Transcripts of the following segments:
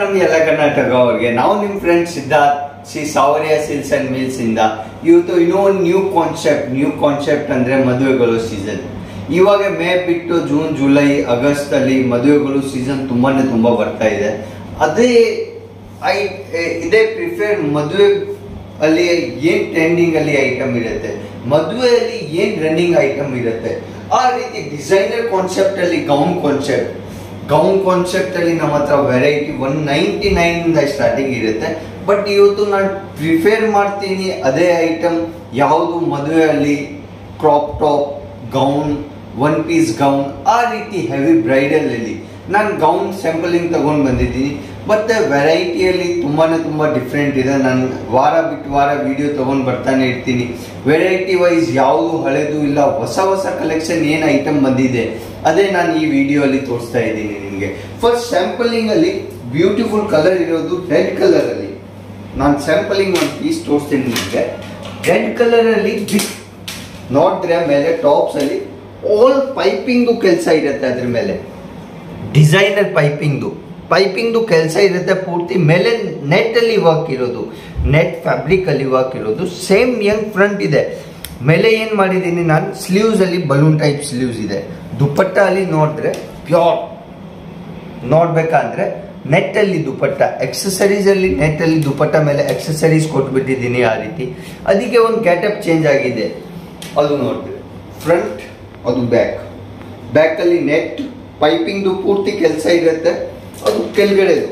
ನಮ್ ಎಲ್ಲ ಕರ್ನಾಟಕ ಅವ್ರಿಗೆ ನಾವು ನಿಮ್ friends Siddharth C Savariya silks and mills ಇಂದ ಇವತ್ತು ಇನ್ನೂ ಒಂದು ನ್ಯೂ ಕಾನ್ಸೆಪ್ಟ್ ನ್ಯೂ ಕಾನ್ಸೆಪ್ಟ್ ಅಂದ್ರೆ ಮದುವೆಗಳು ಸೀಸನ್ ಇವಾಗ ಮೇ ಬಿಟ್ಟು ಜೂನ್ ಜುಲೈ ಆಗಸ್ಟ್ ಅಲ್ಲಿ ಮದುವೆಗಳು ಸೀಸನ್ ತುಂಬಾನೇ ತುಂಬಾ ಬರ್ತಾ ಇದೆ ಅದೇ ಐ ಇದೇ ಪ್ರಿಫೇರ್ ಮದುವೆ ಅಲ್ಲಿ ಏನ್ ಟ್ರೆಂಡಿಂಗ್ ಅಲ್ಲಿ ಐಟಮ್ ಇರುತ್ತೆ ಮದುವೆಯಲ್ಲಿ ಏನ್ ರನ್ನಿಂಗ್ ಐಟಮ್ ಇರುತ್ತೆ ಆ ರೀತಿ ಡಿಸೈನರ್ ಕಾನ್ಸೆಪ್ಟ್ ಅಲ್ಲಿ ಗೌನ್ ಕಾನ್ಸೆಪ್ಟ್ ಗೌನ್ ಕಾನ್ಸೆಪ್ಟ್ ಅಲ್ಲಿ ನಮ್ಮ ಹತ್ರ ವೆರೈಟಿ ಒನ್ ನೈಂಟಿ ನೈನ್ ಇಂದ ಸ್ಟಾರ್ಟಿಂಗ್ ಇರುತ್ತೆ ಬಟ್ ಇವತ್ತು ನಾನು ಪ್ರಿಫೇರ್ ಮಾಡ್ತೀನಿ ಅದೇ ಐಟಮ್ ಯಾವುದು ಮದುವೆಯಲ್ಲಿ crop top gown one piece gown ಆ ರೀತಿ ಹೆವಿ ಬ್ರೈಡಲ್ ಅಲ್ಲಿ ನಾನು ಗೌನ್ ಸ್ಯಾಂಪಲಿಂಗ್ ತಗೊಂಡು ಬಂದಿದ್ದೀನಿ ಮತ್ತೆ ವೆರೈಟಿಯಲ್ಲಿ ತುಂಬಾನೇ ತುಂಬಾ ಡಿಫ್ರೆಂಟ್ ಇದೆ ನಾನು ವಾರ ಬಿಟ್ಟು ವಾರ ವಿಡಿಯೋ ತಗೊಂಡು ಬರ್ತಾನೆ ಇರ್ತೀನಿ ವೆರೈಟಿ ವೈಸ್ ಯಾವುದು ಹಳೆದು ಇಲ್ಲ ಹೊಸ ಹೊಸ ಕಲೆಕ್ಷನ್ ಏನು ಐಟಮ್ ಬಂದಿದೆ ಅದೇ ನಾನು ಈ ವಿಡಿಯೋ ಅಲ್ಲಿ ತೋರಿಸ್ತಾ ಇದ್ದೀನಿ ನಿಮಗೆ ಫಸ್ಟ್ ಸ್ಯಾಂಪಲಿಂಗ್ ಅಲ್ಲಿ ಬ್ಯೂಟಿಫುಲ್ ಕಲರ್ ಇರೋದು ರೆಡ್ ಕಲರ್ ಅಲ್ಲಿ ನಾನು ಸ್ಯಾಂಪಲಿಂಗ್ ಒಂದು ಪೀಸ್ ತೋರಿಸ್ತೀನಿ ನಿಮಗೆ ರೆಡ್ ಕಲರ್ ಅಲ್ಲಿ ಬಿಗ್ ನೋಡಿದ್ರೆ ಮೇಲೆ ಟಾಪ್ಸ್ ಅಲ್ಲಿ ಆಲ್ ಪೈಪಿಂಗ್ದು ಕೆಲಸ ಇರುತ್ತೆ ಅದ್ರ ಮೇಲೆ ಡಿಸೈನರ್ ಪೈಪಿಂಗ್ದು ಪೈಪಿಂಗ್ದು ಕೆಲಸ ಇರುತ್ತೆ ಪೂರ್ತಿ ಮೇಲೆ ನೆಟ್ ಅಲ್ಲಿ ವರ್ಕ್ ಇರೋದು ನೆಟ್ ಫ್ಯಾಬ್ರಿಕ್ ಅಲ್ಲಿ ವರ್ಕ್ ಇರೋದು ಸೇಮ್ ಯಂಗ್ ಫ್ರಂಟ್ ಇದೆ ಮೇಲೆ ಏನ್ ಮಾಡಿದ್ದೀನಿ ನಾನು ಸ್ಲೀವ್ಸ್ ಅಲ್ಲಿ ಬಲೂನ್ ಟೈಪ್ ಸ್ಲೀವ್ಸ್ ಇದೆ ದುಪ್ಪಟ್ಟ ಅಲ್ಲಿ ನೋಡಿದ್ರೆ ಪ್ಯೂರ್ ನೋಡ್ಬೇಕಂದ್ರೆ ನೆಟ್ ಅಲ್ಲಿ ದುಪ್ಪಟ್ಟ ಎಕ್ಸಸರೀಸ್ ಅಲ್ಲಿ ನೆಟ್ ಅಲ್ಲಿ ದುಪ್ಪಟ್ಟ ಮೇಲೆ ಎಕ್ಸಸರೀಸ್ ಕೊಟ್ಬಿಟ್ಟಿದ್ದೀನಿ ಆ ರೀತಿ ಅದಕ್ಕೆ ಒಂದು ಗ್ಯಾಟಪ್ ಚೇಂಜ್ ಆಗಿದೆ ಅದು ನೋಡಿದ್ರೆ ಫ್ರಂಟ್ ಅದು ಬ್ಯಾಕ್ ಬ್ಯಾಕ್ ಅಲ್ಲಿ ನೆಟ್ ಪೈಪಿಂಗ್ದು ಪೂರ್ತಿ ಕೆಲಸ ಇರುತ್ತೆ ಅದು ಕೆಳಗಡೆದು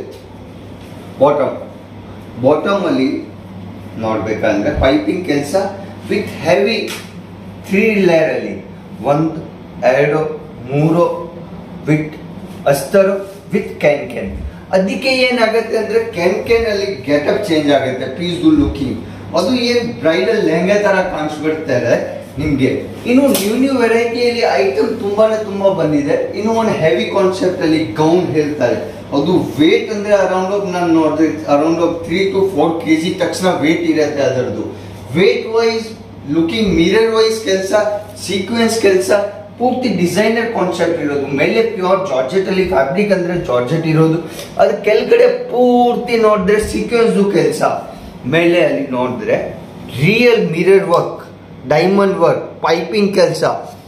ಬಾಟಮ್ ಬಾಟಮ್ ಅಲ್ಲಿ ನೋಡ್ಬೇಕಂದ್ರೆ ಪೈಪಿಂಗ್ ಕೆಲಸ ವಿತ್ ಹೆವಿ ತ್ರೀ ಲೇಯರ್ ಅಲ್ಲಿ ಒಂದು ಎರಡು ಮೂರು ವಿತ್ ಅಸ್ತರು ವಿತ್ ಕ್ಯಾನ್ ಕ್ಯಾನ್ ಅದಕ್ಕೆ ಏನಾಗುತ್ತೆ ಅಂದ್ರೆ ಕ್ಯಾನ್ ಕ್ಯಾನ್ ಅಲ್ಲಿ ಗೆಟಪ್ ಚೇಂಜ್ ಆಗುತ್ತೆ ಪೀಸ್ದು ಲುಕಿಂಗ್ ಅದು ಏನ್ ಬ್ರೈಡಲ್ ಲೆಹಂಗಾ ತರ ಕಾಣಿಸ್ಬಿಡ್ತಾರೆ ನಿಮ್ಗೆ ಇನ್ನು ನ್ಯೂ ನ್ಯೂ ವೆರೈಟಿಯಲ್ಲಿ ಐಟಮ್ ತುಂಬಾನೇ ತುಂಬಾ ಬಂದಿದೆ ಇನ್ನು ಒಂದು ಹೆವಿ ಕಾನ್ಸೆಪ್ಟ್ ಅಲ್ಲಿ ಗೌನ್ ಹೇಳ್ತಾರೆ ಅದು ವೇಟ್ ಅಂದ್ರೆ ಅರೌಂಡ್ ನಾನು ನೋಡಿದ್ರೆ around three to four K G ತಕ್ಷಣ ವೇಟ್ ಇರುತ್ತೆ ಅದರದ್ದು weight wise looking mirror wise ಕೆಲಸ ಸೀಕ್ವೆನ್ಸ್ ಕೆಲಸ ಪೂರ್ತಿ ಡಿಸೈನರ್ ಕಾನ್ಸೆಪ್ಟ್ ಇರೋದು ಮೇಲೆ ಪ್ಯೂರ್ ಜಾರ್ಜೆಟ್ ಅಲ್ಲಿ ಫ್ಯಾಬ್ರಿಕ್ ಅಂದ್ರೆ ಜಾರ್ಜೆಟ್ ಇರೋದು ಅದ್ರ ಕೆಳಗಡೆ ಪೂರ್ತಿ ನೋಡಿದ್ರೆ ಸೀಕ್ವೆನ್ಸ್ ಕೆಲಸ ಮೇಲೆ ಅಲ್ಲಿ ನೋಡಿದ್ರೆ real mirror work diamond work piping ಕೆಲಸ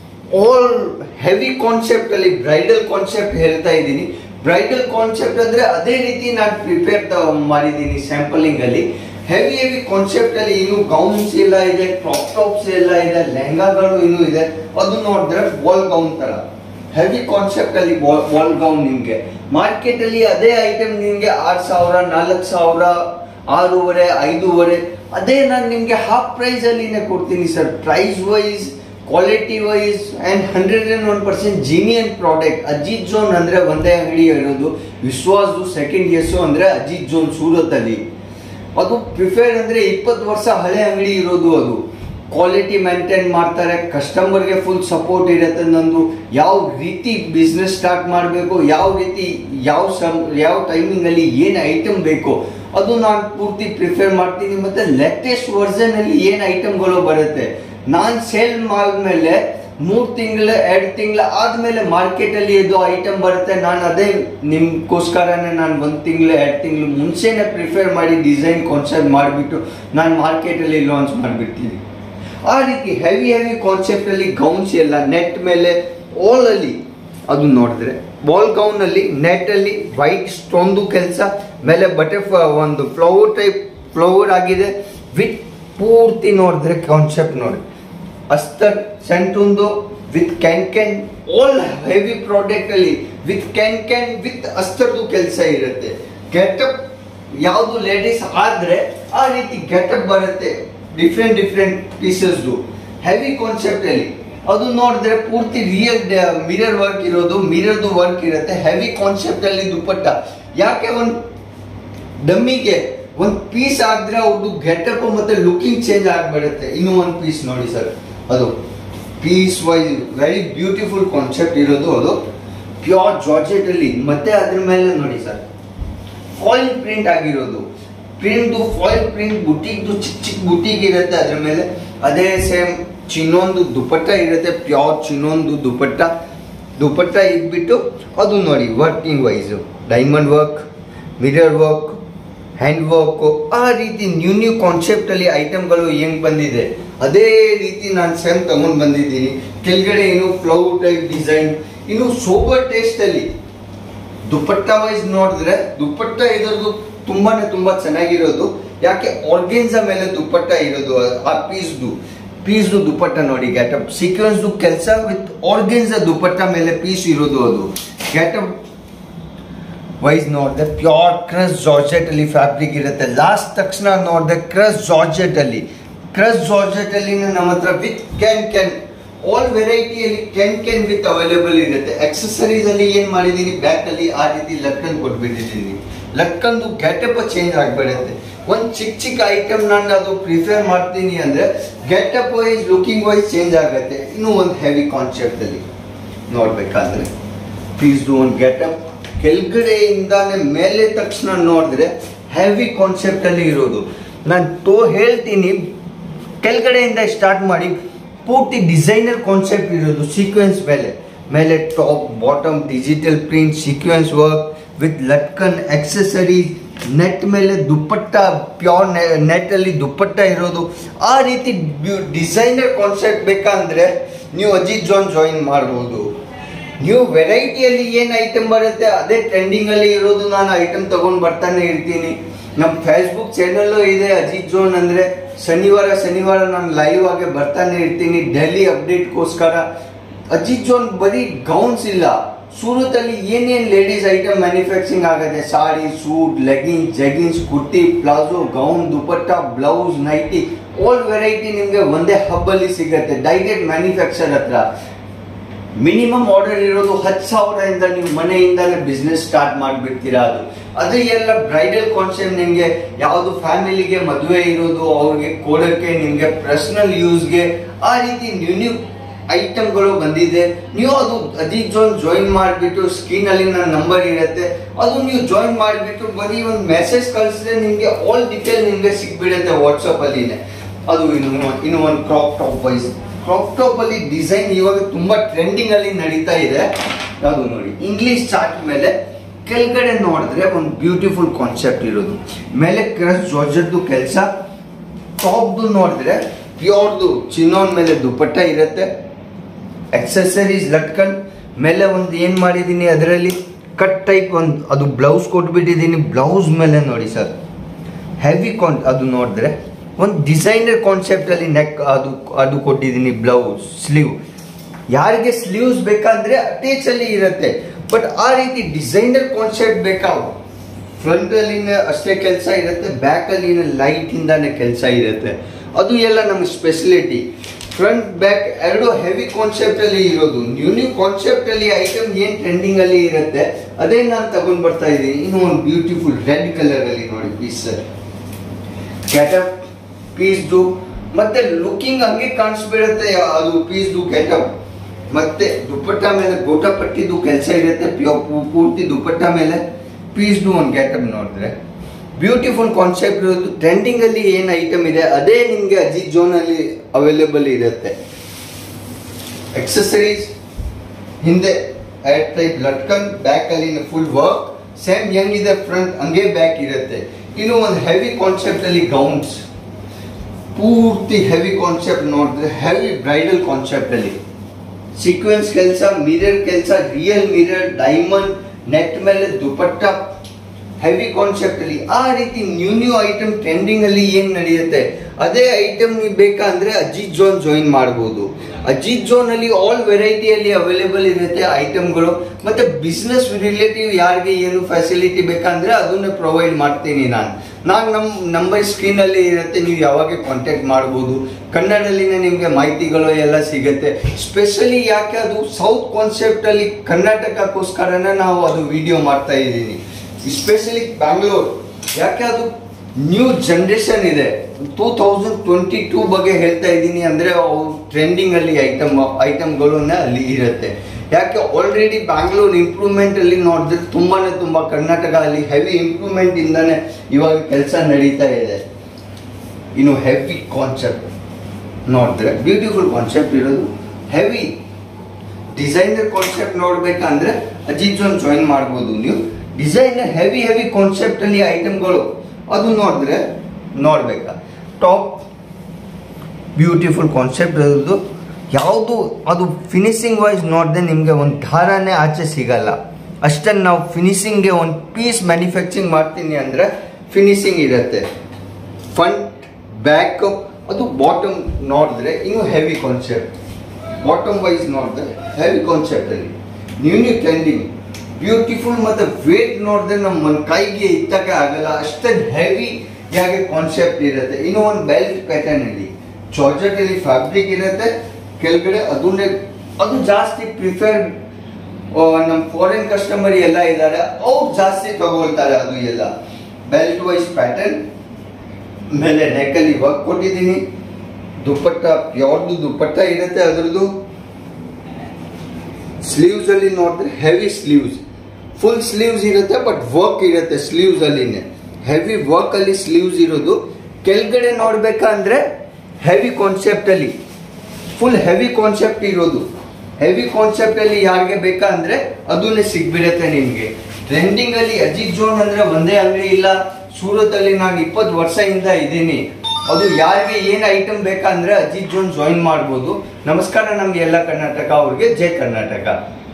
ಆಲ್ ಹೆವಿ ಕಾನ್ಸೆಪ್ಟ್ ಅಲ್ಲಿ ಬ್ರೈಡಲ್ ಕಾನ್ಸೆಪ್ಟ್ ಹೇಳ್ತಾ ಇದ್ದೀನಿ ಬ್ರೈಡಲ್ ಕಾನ್ಸೆಪ್ಟ್ ಅಂದ್ರೆ ಅದೇ ರೀತಿ ನಾನು ಪ್ರಿಪೇರ್ ಮಾಡಿದ್ದೀನಿ ಸ್ಯಾಂಪಲಿಂಗ್ ಅಲ್ಲಿ ಹೆವಿ ಹೆವಿ ಕಾನ್ಸೆಪ್ಟ್ ಅಲ್ಲಿ ಇನ್ನು ಗೌನ್ಸ್ ಎಲ್ಲ ಇದೆ ಕ್ರಾಪ್ ಟಾಪ್ಸ್ ಎಲ್ಲ ಇದೆ ಲೆಹಂಗಾಗಳು ಇನ್ನೂ ಇದೆ ಅದು ನೋಡಿದ್ರೆ ವಾಲ್ ಗೌನ್ ತರ ಹೆವಿ ಕಾನ್ಸೆಪ್ಟ್ ಅಲ್ಲಿ ವಾಲ್ ಗೌನ್ ನಿಮ್ಗೆ ಮಾರ್ಕೆಟ್ ಅಲ್ಲಿ ಅದೇ ಐಟಮ್ ನಿಮ್ಗೆ ಆರ್ ಸಾವಿರ ನಾಲ್ಕು ಸಾವಿರ ಆರೂವರೆ ಐದೂವರೆ ಅದೇ ನಾನು ನಿಮ್ಗೆ ಹಾಫ್ ಪ್ರೈಸ್ ಅಲ್ಲಿನೇ ಕೊಡ್ತೀನಿ sir price wise quality wise and hundred and one percent genuine product Ajit Zone ಅಂದ್ರೆ ಒಂದೇ ಅಂಗಡಿ ಇರೋದು ವಿಶ್ವಾಸು ಸೆಕೆಂಡ್ ಇಯರ್ಸು ಅಂದ್ರೆ ಅಜಿತ್ ಜೋನ್ ಸೂರತ್ ಅಲ್ಲಿ ಅದು ಪ್ರಿಫೇರ್ ಅಂದ್ರೆ ಇಪ್ಪತ್ತು ವರ್ಷ ಹಳೆ ಅಂಗಡಿ ಇರೋದು ಅದು ಕ್ವಾಲಿಟಿ ಮೇಂಟೈನ್ ಮಾಡ್ತಾರೆ ಕಸ್ಟಮರ್ಗೆ ಫುಲ್ ಸಪೋರ್ಟ್ ಇರುತ್ತೆ ನಂದು ಯಾವ ರೀತಿ ಬಿಸ್ನೆಸ್ ಸ್ಟಾರ್ಟ್ ಮಾಡಬೇಕು ಯಾವ ರೀತಿ ಯಾವ ಸಮ್ ಯಾವ ಟೈಮಿಂಗ್ ಅಲ್ಲಿ ಏನು ಐಟಮ್ ಬೇಕು ಅದು ನಾನು ಪೂರ್ತಿ ಪ್ರಿಫೇರ್ ಮಾಡ್ತೀನಿ ಮತ್ತೆ ಲೇಟೆಸ್ಟ್ ವರ್ಷನ್ ಅಲ್ಲಿ ಏನು ಐಟಮ್ಗಳು ಬರುತ್ತೆ ನಾನು ಸೇಲ್ ಮಾಡಿದ್ಮೇಲೆ ಮೂರು ತಿಂಗಳ ಎರಡು ತಿಂಗಳ ಆದ್ಮೇಲೆ ಮಾರ್ಕೆಟ್ ಅಲ್ಲಿ ಇದು ಐಟಮ್ ಬರುತ್ತೆ ನಾನು ಅದೇ ನಿಮ್ಗೋಸ್ಕರನೇ ನಾನು ಒಂದು ತಿಂಗಳು ಎರಡು ತಿಂಗಳು ಮುಂಚೆನೆ ಪ್ರಿಫೇರ್ ಮಾಡಿ ಡಿಸೈನ್ ಕಾನ್ಸೆಪ್ಟ್ ಮಾಡಿಬಿಟ್ಟು ನಾನು ಮಾರ್ಕೆಟ್ ಅಲ್ಲಿ ಲಾಂಚ್ ಮಾಡಿಬಿಡ್ತೀನಿ ಆ ರೀತಿ ಹೆವಿ ಹೆವಿ ಕಾನ್ಸೆಪ್ಟ್ ಅಲ್ಲಿ ಗೌನ್ಸ್ ಎಲ್ಲ ನೆಟ್ ಮೇಲೆ ಆಲ್ ಅಲ್ಲಿ ಅದು ನೋಡಿದ್ರೆ ಬಾಲ್ ಗೌನ್ ಅಲ್ಲಿ ನೆಟ್ ಅಲ್ಲಿ ವೈಟ್ ಸ್ಟೋನ್ದು ಕೆಲಸ ಮೇಲೆ ಬಟರ್ಫ್ಲೈ ಒಂದು ಫ್ಲವರ್ ಟೈಪ್ ಫ್ಲವರ್ ಆಗಿದೆ ವಿತ್ ಪೂರ್ತಿ ನೋಡಿದ್ರೆ ಕಾನ್ಸೆಪ್ಟ್ ನೋಡಿ ಅಸ್ತರ್ ಸೆಂಟುಂದು with can can all heavy product ಅಲ್ಲಿ ವಿತ್ ಕ್ಯಾನ್ ಕ್ಯಾನ್ ವಿತ್ ಅಸ್ತರ್ದು ಕೆಲಸ ಇರುತ್ತೆ ಗೆಟಪ್ ಯಾವುದು ಲೇಡೀಸ್ ಆದ್ರೆ ಆ ರೀತಿ ಗೆಟಪ್ ಬರುತ್ತೆ ಡಿಫ್ರೆಂಟ್ ಡಿಫ್ರೆಂಟ್ ಪೀಸಸ್ದು ಹೆವಿ ಕಾನ್ಸೆಪ್ಟ್ ಅಲ್ಲಿ ಅದು ನೋಡಿದ್ರೆ ಪೂರ್ತಿ ರಿಯಲ್ ಮಿರರ್ ವರ್ಕ್ ಇರೋದು ಮಿರರ್ದು ವರ್ಕ್ ಇರುತ್ತೆ ಹೆವಿ ಕಾನ್ಸೆಪ್ಟ್ ಅಲ್ಲಿ ದುಪ್ಪಟ್ಟ ಯಾಕೆ ಒಂದು ಡಮ್ಮಿಗೆ ಒಂದು ಪೀಸ್ ಆದ್ರೆ ಅವ್ರದ್ದು ಗೆಟಪ್ ಮತ್ತೆ ಲುಕಿಂಗ್ ಚೇಂಜ್ ಆಗ್ಬಿಡುತ್ತೆ ಇನ್ನು ಒಂದು ಪೀಸ್ ನೋಡಿ ಸರ್ ಅದು piece wise very beautiful concept ಇರೋದು ಅದು ಪ್ಯೂರ್ ಜಾರ್ಜೆಟ್ ಅಲ್ಲಿ ಮತ್ತೆ ಅದ್ರ ಮೇಲೆ ನೋಡಿ ಸರ್ ಫಾಯಿಲ್ ಪ್ರಿಂಟ್ ಆಗಿರೋದು ಪ್ರಿಂಟ್ ಫಾಯಿಲ್ ಪ್ರಿಂಟ್ ಬುಟಿಕ್ದು ಚಿಕ್ಕ ಚಿಕ್ಕ ಬುಟಿಕ್ ಇರುತ್ತೆ ಅದ್ರ ಮೇಲೆ ಅದೇ ಸೇಮ್ ಚಿನ್ನೊಂದು ದುಪಟ್ಟ ಇರುತ್ತೆ ಪ್ಯೂರ್ ಚಿನ್ನೊಂದು ದುಪಟ್ಟ ದುಪಟ್ಟ ಇದ್ಬಿಟ್ಟು ಅದು ನೋಡಿ working wise diamond work mirror work hand work ಆ ರೀತಿ ನ್ಯೂ ನ್ಯೂ ಕಾನ್ಸೆಪ್ಟ್ ಅಲ್ಲಿ ಐಟಮ್ಗಳು ಹೆಂಗ್ ಬಂದಿದೆ ಅದೇ ರೀತಿ ನಾನು ಸೇಮ್ ತಗೊಂಡ್ ಬಂದಿದ್ದೀನಿ ಕೆಳಗಡೆ ಏನು ಫ್ಲೌ ಟೈಪ್ ಡಿಸೈನ್ ಇನ್ನು ಸೋಬರ್ ಟೇಸ್ಟ್ ಅಲ್ಲಿ ದುಪ್ಪಟ್ಟ ವೈಸ್ ನೋಡಿದ್ರೆ ದುಪ್ಪಟ್ಟ ಇದರದ್ದು ತುಂಬಾನೇ ತುಂಬಾ ಚೆನ್ನಾಗಿರೋದು ಯಾಕೆ ಆರ್ಗೆನ್ಸ ಮೇಲೆ ದುಪ್ಪಟ್ಟ ಇರೋದು ಆ ಪೀಸ್ದು ಪೀಸ್ದು ದುಪ್ಪಟ್ಟ ನೋಡಿ ಗ್ಯಾಟಪ್ ಸೀಕ್ವೆನ್ಸ್ ಕೆಲಸ ವಿತ್ ಆರ್ಗೆನ್ಸ ದುಪ್ಪಟ್ಟ ಮೇಲೆ ಪೀಸ್ ಇರೋದು ಅದು ಗ್ಯಾಟಪ್ ವೈಸ್ ನೋಡಿದ್ರೆ ಪ್ಯೂರ್ ಕ್ರಸ್ ಜಾರ್ಜೆಟ್ ಅಲ್ಲಿ ಫ್ಯಾಬ್ರಿಕ್ ಇರುತ್ತೆ ಲಾಸ್ಟ್ ತಕ್ಷಣ ನೋಡಿದ್ರೆ ಕ್ರಸ್ ಜಾರ್ಜೆಟ್ ಅಲ್ಲಿ ಕ್ರಸ್ ಜಾರ್ಜೆಟ್ ಅಲ್ಲಿ ನಮ್ಮ ಹತ್ರ ವಿತ್ ಕ್ಯಾನ್ ಕ್ಯಾನ್ ಆಲ್ ವೆರೈಟಿಯಲ್ಲಿ ಕ್ಯಾನ್ ಕ್ಯಾನ್ ವಿತ್ ಅವೈಲೇಬಲ್ ಇರುತ್ತೆ ಅಕ್ಸೆಸರೀಸ್ ಅಲ್ಲಿ ಏನ್ ಮಾಡಿದೀನಿ ಬ್ಯಾಕ್ ಅಲ್ಲಿ ಆ ರೀತಿ ಲಕ್ಕನ್ ಕೊಟ್ಬಿಟ್ಟಿದ್ದೀನಿ ಲಕ್ಕಂದು ಗ್ಯಾಟಪ್ ಚೇಂಜ್ ಆಗ್ಬಿಡುತ್ತೆ ಒಂದ್ ಚಿಕ್ಕ ಚಿಕ್ಕ ಐಟಮ್ ನಾನು ಅದು ಪ್ರಿಫೇರ್ ಮಾಡ್ತೀನಿ ಅಂದ್ರೆ getup wise looking wise change ಆಗುತ್ತೆ ಇನ್ನು ಒಂದು ಹೆವಿ ಕಾನ್ಸೆಪ್ಟ್ ಅಲ್ಲಿ ನೋಡ್ಬೇಕಾದ್ರೆ ಪ್ಲೀಸ್ ಡೂ ಒಂದು ಗೆಟಪ್ ಕೆಳಗಡೆಯಿಂದಾನೆ ಮೇಲೆ ತಕ್ಷಣ ನೋಡಿದ್ರೆ ಹೆವಿ ಕಾನ್ಸೆಪ್ಟ್ ಅಲ್ಲಿ ಇರೋದು ನಾನು ತೋ ಹೇಳ್ತೀನಿ ಕೆಳಗಡೆಯಿಂದ ಸ್ಟಾರ್ಟ್ ಮಾಡಿ ಪೂರ್ತಿ ಡಿಸೈನರ್ ಕಾನ್ಸೆಪ್ಟ್ ಇರೋದು ಸೀಕ್ವೆನ್ಸ್ ಮೇಲೆ ಮೇಲೆ top bottom digital print sequence work with ಲಟ್ಕನ್ ಆಕ್ಸೆಸರೀಸ್ ನೆಟ್ ಮೇಲೆ ದುಪ್ಪಟ್ಟ ಪ್ಯೂರ್ ನೆಟ್ ಅಲ್ಲಿ ದುಪ್ಪಟ್ಟ ಇರೋದು ಆ ರೀತಿ ಡಿಸೈನರ್ ಕಾನ್ಸೆಪ್ಟ್ ಬೇಕಂದ್ರೆ ನೀವು ಅಜಿತ್ ಜಾನ್ ಜಾಯಿನ್ ಮಾಡ್ಬೋದು ನೀವು ವೆರೈಟಿಯಲ್ಲಿ ಏನು ಐಟಮ್ ಬರುತ್ತೆ ಅದೇ ಟ್ರೆಂಡಿಂಗ್ ಅಲ್ಲಿ ಇರೋದು ನಾನು ಐಟಮ್ ತಗೊಂಡ್ ಬರ್ತಾನೆ ಇರ್ತೀನಿ ನಮ್ಮ ಫೇಸ್ಬುಕ್ ಚಾನಲ್ಲು ಇದೆ ಅಜಿತ್ ಜೋನ್ ಅಂದ್ರೆ ಶನಿವಾರ ಶನಿವಾರ ನಾನು ಲೈವ್ ಆಗಿ ಬರ್ತಾನೆ ಇರ್ತೀನಿ ಡೆಲ್ಲಿ ಅಪ್ಡೇಟ್ಗೋಸ್ಕರ ಅಜಿತ್ ಜೋನ್ ಬರೀ ಗೌನ್ಸ್ ಇಲ್ಲ ಸೂರತ್ ಅಲ್ಲಿ ಏನೇನ್ ಲೇಡೀಸ್ ಐಟಮ್ ಮ್ಯಾನುಫ್ಯಾಕ್ಚರಿಂಗ್ ಆಗುತ್ತೆ sari suit leggings jeggings kurti palazzo gown dupatta blouse nightie all variety ನಿಮ್ಗೆ ಒಂದೇ ಹಬ್ ಅಲ್ಲಿ ಸಿಗುತ್ತೆ ಡೈರೆಕ್ಟ್ ಮ್ಯಾನುಫ್ಯಾಕ್ಚರ್ ಹತ್ರ ಮಿನಿಮಮ್ ಆರ್ಡರ್ ಇರೋದು ಹತ್ತು ಸಾವಿರದಿಂದ ನೀವು ಮನೆಯಿಂದಾನೇ ಬಿಸ್ನೆಸ್ ಸ್ಟಾರ್ಟ್ ಮಾಡಿಬಿಡ್ತೀರಾ ಅದು ಅದು ಎಲ್ಲ ಬ್ರೈಡಲ್ ಕಾನ್ಸೆಪ್ಟ್ ನಿಮಗೆ ಯಾವುದು ಫ್ಯಾಮಿಲಿಗೆ ಮದುವೆ ಇರೋದು ಅವ್ರಿಗೆ ಕೊಡೋಕ್ಕೆ ನಿಮಗೆ ಪರ್ಸನಲ್ ಯೂಸ್ಗೆ ಆ ರೀತಿ ನ್ಯೂ ನ್ಯೂ ಐಟಮ್ಗಳು ಬಂದಿದೆ ನೀವು ಅದು ಅಜಿತ್ ಜೋನ್ ಜಾಯಿನ್ ಮಾಡಿಬಿಟ್ಟು ಸ್ಕ್ರೀನ್ ಅಲ್ಲಿ ನನ್ನ ನಂಬರ್ ಇರುತ್ತೆ ಅದು ನೀವು ಜಾಯಿನ್ ಮಾಡಿಬಿಟ್ಟು ಬರೀ ಒಂದು ಮೆಸೇಜ್ ಕಳಿಸಿದ್ರೆ ನಿಮಗೆ ಆಲ್ ಡೀಟೇಲ್ ನಿಮಗೆ ಸಿಕ್ಬಿಡುತ್ತೆ ವಾಟ್ಸಪ್ ಅಲ್ಲಿನೇ ಅದು ಇನ್ನು ಇನ್ನು ಒಂದು crop top wise crop top ಅಲ್ಲಿ ಡಿಸೈನ್ ಇವಾಗ ತುಂಬಾ ಟ್ರೆಂಡಿಂಗ್ ಅಲ್ಲಿ ನಡೀತಾ ಇದೆ ಅದು ನೋಡಿ ಇಂಗ್ಲಿಷ್ ಚಾರ್ಟ್ ಮೇಲೆ ಕೆಳಗಡೆ ನೋಡಿದ್ರೆ ಒಂದು ಬ್ಯೂಟಿಫುಲ್ ಕಾನ್ಸೆಪ್ಟ್ ಇರೋದು ಮೇಲೆ ಕ್ರಸ್ ಜಾರ್ಜರ್ದು ಕೆಲಸ ಟಾಪ್ದು ನೋಡಿದ್ರೆ ಪ್ಯೂರ್ದು ಚಿನ್ನೋನ್ ಮೇಲೆ ದುಪ್ಪಟ್ಟ ಇರುತ್ತೆ ಅಕ್ಸೆಸರೀಸ್ ಲಟ್ಕನ್ ಮೇಲೆ ಒಂದು ಏನು ಮಾಡಿದ್ದೀನಿ ಅದರಲ್ಲಿ ಕಟ್ ಟೈಪ್ ಒಂದು ಅದು ಬ್ಲೌಸ್ ಕೊಟ್ಬಿಟ್ಟಿದ್ದೀನಿ ಬ್ಲೌಸ್ ಮೇಲೆ ನೋಡಿ ಸರ್ ಹೆವಿ ಕಾನ್ ಅದು ನೋಡಿದ್ರೆ ಒಂದು ಡಿಸೈನರ್ ಕಾನ್ಸೆಪ್ಟ್ ಅಲ್ಲಿ ನೆಕ್ ಅದು ಅದು ಕೊಟ್ಟಿದ್ದೀನಿ ಬ್ಲೌಸ್ ಸ್ಲೀವ್ ಯಾರಿಗೆ ಸ್ಲೀವ್ಸ್ ಬೇಕಂದ್ರೆ ಅಟ್ಯಾಚ್ ಅಲ್ಲಿ ಇರುತ್ತೆ ಬಟ್ ಆ ರೀತಿ ಡಿಸೈನರ್ ಕಾನ್ಸೆಪ್ಟ್ ಬೇಕಾ ಫ್ರಂಟ್ ಅಲ್ಲಿನ ಅಷ್ಟೇ ಕೆಲಸ ಇರುತ್ತೆ ಬ್ಯಾಕ್ ಅಲ್ಲಿನ ಲೈಟ್ ಇಂದಾನೆ ಕೆಲಸ ಇರುತ್ತೆ ಅದು ಎಲ್ಲ ನಮ್ಗೆ ಸ್ಪೆಷಲಿಟಿ ಫ್ರಂಟ್ ಬ್ಯಾಕ್ ಎರಡು ಹೆವಿ ಕಾನ್ಸೆಪ್ಟ್ ಅಲ್ಲಿ ಇರೋದು ನ್ಯೂ ನ್ಯೂ ಕಾನ್ಸೆಪ್ಟ್ ಅಲ್ಲಿ ಐಟಮ್ ಏನ್ ಟ್ರೆಂಡಿಂಗ್ ಅಲ್ಲಿ ಇರುತ್ತೆ ಅದೇ ನಾನು ತಗೊಂಡ್ ಬರ್ತಾ ಇದ್ದೀನಿ ಇನ್ನು ಒಂದು ಬ್ಯೂಟಿಫುಲ್ ರೆಡ್ ಕಲರ್ ಅಲ್ಲಿ ನೋಡಿ ಪೀಸ್ ಸರ್ ಕ್ಯಾಟಪ್ ಪೀಸ್ದು ಮತ್ತೆ ಲುಕಿಂಗ್ ಹಂಗೆ ಕಾಣಿಸ್ಬಿಡುತ್ತೆ ಅದು ಪೀಸ್ದು ಕ್ಯಾಟಪ್ ಮತ್ತೆ ದುಪ್ಪಟ್ಟ ಮೇಲೆ ಗೋಟ ಪಟ್ಟಿದ್ದು ಕೆಲಸ ಇರುತ್ತೆ ಪ್ಯೂ- ಪೂ- ಪೂರ್ತಿ ದುಪ್ಪಟ್ಟ ಮೇಲೆ ಪೀಸ್ದು ಒಂದು ಕ್ಯಾಟಪ್ ನೋಡಿದ್ರೆ ಬ್ಯೂಟಿಫುಲ್ ಕಾನ್ಸೆಪ್ಟ್ ಇರೋದು ಟ್ರೆಂಡಿಂಗ್ ಅಲ್ಲಿ ಏನು ಐಟಮ್ ಇದೆ ಅದೇ ನಿಮಗೆ ಅಜಿತ್ ಜೋನ್ ಅಲ್ಲಿ ಅವೈಲೇಬಲ್ ಇರುತ್ತೆ ಎಕ್ಸಸರೀಸ್ ಹಿಂದೆ ಏರ್ ಟೈಪ್ ಲಟ್ಕನ್ ಬ್ಯಾಕ್ ಅಲ್ಲಿ ಫುಲ್ ವರ್ಕ್ ಸೇಮ್ ಹೆಂಗಿದೆ ಫ್ರಂಟ್ ಹಂಗೆ ಬ್ಯಾಕ್ ಇರುತ್ತೆ ಇನ್ನು ಒಂದು ಹೆವಿ ಕಾನ್ಸೆಪ್ಟ್ ಅಲ್ಲಿ ಗೌನ್ಸ್ ಪೂರ್ತಿ ಹೆವಿ ಕಾನ್ಸೆಪ್ಟ್ ನೋಡಿದ್ರೆ ಹೆವಿ ಬ್ರೈಡಲ್ ಕಾನ್ಸೆಪ್ಟ್ ಅಲ್ಲಿ ಸೀಕ್ವೆನ್ಸ್ ಕೆಲಸ ಮಿರರ್ ಕೆಲಸ ರಿಯಲ್ ಮಿರರ್ ಡೈಮಂಡ್ ನೆಟ್ ಮೇಲೆ ದುಪಟ್ಟ ಹೆವಿ ಕಾನ್ಸೆಪ್ಟ್ ಅಲ್ಲಿ ಆ ರೀತಿ ನ್ಯೂ ನ್ಯೂ ಐಟಮ್ ಟ್ರೆಂಡಿಂಗ್ ಅಲ್ಲಿ ಏನ್ ನಡೆಯುತ್ತೆ ಅದೇ ಐಟಮ್ ನೀವು ಬೇಕಂದ್ರೆ ಅಜಿತ್ ಜೋನ್ ಜಾಯಿನ್ ಮಾಡಬಹುದು ಅಜಿತ್ ಜೋನ್ ಅಲ್ಲಿ ಆಲ್ ವೆರೈಟಿಯಲ್ಲಿ ಅವೈಲೇಬಲ್ ಇರುತ್ತೆ ಐಟಮ್ಗಳು ಮತ್ತೆ ಬಿಸ್ನೆಸ್ ರಿಲೇಟಿವ್ ಯಾರಿಗೆ ಏನು ಫೆಸಿಲಿಟಿ ಬೇಕಂದ್ರೆ ಅದನ್ನ ಪ್ರೊವೈಡ್ ಮಾಡ್ತೀನಿ ನಾನು ನಾನು ನಮ್ಮ ನಂಬರ್ ಸ್ಕ್ರೀನ್ ಅಲ್ಲಿ ಇರುತ್ತೆ ನೀವು ಯಾವಾಗ ಕಾಂಟ್ಯಾಕ್ಟ್ ಮಾಡ್ಬೋದು ಕನ್ನಡದಲ್ಲಿನೇ ನಿಮಗೆ ಮಾಹಿತಿಗಳು ಎಲ್ಲ ಸಿಗುತ್ತೆ ಸ್ಪೆಷಲಿ ಯಾಕೆ ಅದು ಸೌತ್ ಕಾನ್ಸೆಪ್ಟ್ ಅಲ್ಲಿ ಕರ್ನಾಟಕಕ್ಕೋಸ್ಕರನೇ ನಾವು ಅದು ವಿಡಿಯೋ ಮಾಡ್ತಾ ಇದ್ದೀನಿ ಸ್ಪೆಷಲಿ ಬ್ಯಾಂಗ್ಳೂರ್ ಯಾಕೆ ಅದು ನ್ಯೂ ಜನ್ರೇಷನ್ ಇದೆ ಟೂ ತೌಸಂಡ್ ಟ್ವೆಂಟಿ ಟೂ ಬಗ್ಗೆ ಹೇಳ್ತಾ ಇದ್ದೀನಿ ಅಂದ್ರೆ ಅವು ಟ್ರೆಂಡಿಂಗ್ ಅಲ್ಲಿ ಐಟಮ್ ಐಟಮ್ಗಳನ್ನ ಅಲ್ಲಿ ಇರುತ್ತೆ ಯಾಕೆ ಆಲ್ರೆಡಿ ಬ್ಯಾಂಗ್ಳೂರ್ ಇಂಪ್ರೂವ್ಮೆಂಟ್ ಅಲ್ಲಿ ನೋಡಿದ್ರೆ ತುಂಬಾನೇ ತುಂಬಾ ಕರ್ನಾಟಕ ಅಲ್ಲಿ ಹೆವಿ ಇಂಪ್ರೂವ್ಮೆಂಟ್ ಇಂದಾನೆ ಇವಾಗ ಕೆಲಸ ನಡೀತಾ ಇದೆ ಇನ್ನು ಹೆವಿ ಕಾನ್ಸೆಪ್ಟ್ ನೋಡಿದ್ರೆ ಬ್ಯೂಟಿಫುಲ್ ಕಾನ್ಸೆಪ್ಟ್ ಇರೋದು ಹೆವಿ ಡಿಸೈನರ್ ಕಾನ್ಸೆಪ್ಟ್ ನೋಡ್ಬೇಕಂದ್ರೆ ಅಜಿತ್ ಜೋನ್ ಜಾಯಿನ್ ಮಾಡ್ಬೋದು ನೀವು ಡಿಸೈನರ್ ಹೆವಿ ಹೆವಿ ಕಾನ್ಸೆಪ್ಟ್ ಅಲ್ಲಿ ಐಟಮ್ಗಳು ಅದು ನೋಡಿದ್ರೆ ನೋಡ್ಬೇಕಾ ಟಾಪ್ ಬ್ಯೂಟಿಫುಲ್ ಕಾನ್ಸೆಪ್ಟ್ ಅದು ಯಾವುದು ಅದು ಫಿನಿಶಿಂಗ್ ವೈಸ್ ನೋಡಿದ್ರೆ ನಿಮಗೆ ಒಂದು ದಾರನೇ ಆಚೆ ಸಿಗಲ್ಲ ಅಷ್ಟನ್ನು ನಾವು ಫಿನಿಶಿಂಗ್ಗೆ ಒಂದು ಪೀಸ್ ಮ್ಯಾನುಫ್ಯಾಕ್ಚರಿಂಗ್ ಮಾಡ್ತೀನಿ ಅಂದರೆ ಫಿನಿಶಿಂಗ್ ಇರುತ್ತೆ ಫ್ರಂಟ್ ಬ್ಯಾಕ್ ಅದು ಬಾಟಮ್ ನೋಡಿದ್ರೆ ಇನ್ನೂ ಹೆವಿ ಕಾನ್ಸೆಪ್ಟ್ ಬಾಟಮ್ ವೈಸ್ ನೋಡಿದ್ರೆ ಹೆವಿ ಕಾನ್ಸೆಪ್ಟ್ ಅಲ್ಲಿ ನ್ಯೂ ನ್ಯೂ ಟ್ರೆಂಡಿಂಗ್ ಬ್ಯೂಟಿಫುಲ್ ಮತ್ತೆ ವೇಟ್ ನೋಡಿದ್ರೆ ನಮ್ಮ ಕೈಗೆ ಇತ್ತಕ್ಕೆ ಆಗಲ್ಲ ಅಷ್ಟೊಂದು ಹೆವಿ ಯಾಕೆ ಕಾನ್ಸೆಪ್ಟ್ ಇರುತ್ತೆ ಇನ್ನು ಒಂದು ಬೆಲ್ಟ್ ಪ್ಯಾಟರ್ನ್ ಅಲ್ಲಿ ಜಾರ್ಜೆಟ್ ಅಲ್ಲಿ ಫ್ಯಾಬ್ರಿಕ್ ಇರುತ್ತೆ ಕೆಳಗಡೆ ಅದನ್ನೇ ಅದು ಜಾಸ್ತಿ ಪ್ರಿಫರ್ ನಮ್ಮ ಫಾರಿನ್ ಕಸ್ಟಮರ್ ಎಲ್ಲ ಇದ್ದಾರೆ ಅವ್ರು ಜಾಸ್ತಿ ತಗೊಳ್ತಾರೆ ಅದು ಎಲ್ಲ ಬೆಲ್ಟ್ ವೈಸ್ ಪ್ಯಾಟರ್ನ್ ಮೇಲೆ ನೆಕ್ಕಲ್ಲಿ ವರ್ಕ್ ಕೊಟ್ಟಿದ್ದೀನಿ ದುಪ್ಪಟ್ಟ ಪ್ಯೂರ್ದು ದುಪ್ಪಟ್ಟ ಇರುತ್ತೆ ಅದ್ರದ್ದು ಸ್ಲೀವ್ಸ್ ಅಲ್ಲಿ ನೋಡಿದ್ರೆ ಹೆವಿ ಸ್ಲೀವ್ಸ್ ಫುಲ್ ಸ್ಲೀವ್ಸ್ ಇರುತ್ತೆ ಬಟ್ ವರ್ಕ್ ಇರುತ್ತೆ ಸ್ಲೀವ್ಸ್ ಅಲ್ಲಿನೇ ಹೆವಿ ವರ್ಕ್ ಅಲ್ಲಿ ಸ್ಲೀವ್ಸ್ ಇರೋದು ಕೆಳಗಡೆ ನೋಡ್ಬೇಕಂದ್ರೆ ಹೆವಿ ಕಾನ್ಸೆಪ್ಟ್ ಅಲ್ಲಿ ಫುಲ್ ಹೆವಿ ಕಾನ್ಸೆಪ್ಟ್ ಇರೋದು ಹೆವಿ ಕಾನ್ಸೆಪ್ಟ್ ಅಲ್ಲಿ ಯಾರಿಗೆ ಬೇಕಾ ಅಂದ್ರೆ ಅದನ್ನೇ ಸಿಗ್ಬಿಡತ್ತೆ ನಿಮ್ಗೆ ಟ್ರೆಂಡಿಂಗ್ ಅಲ್ಲಿ ಅಜಿತ್ ಜೋನ್ ಅಂದ್ರೆ ಒಂದೇ ಅಂಗಡಿ ಇಲ್ಲ ಸೂರತ್ ಅಲ್ಲಿ ನಾನು ಇಪ್ಪತ್ತು ವರ್ಷದಿಂದ ಇದ್ದೀನಿ ಅದು ಯಾರಿಗೆ ಏನ್ ಐಟಮ್ ಬೇಕಾ ಅಂದ್ರೆ ಅಜಿತ್ ಜೋನ್ ಜಾಯಿನ್ ಮಾಡ್ಬೋದು ನಮಸ್ಕಾರ ನಮ್ಗೆ ಎಲ್ಲ ಕರ್ನಾಟಕ ಅವ್ರಿಗೆ ಜೈ ಕರ್ನಾಟಕ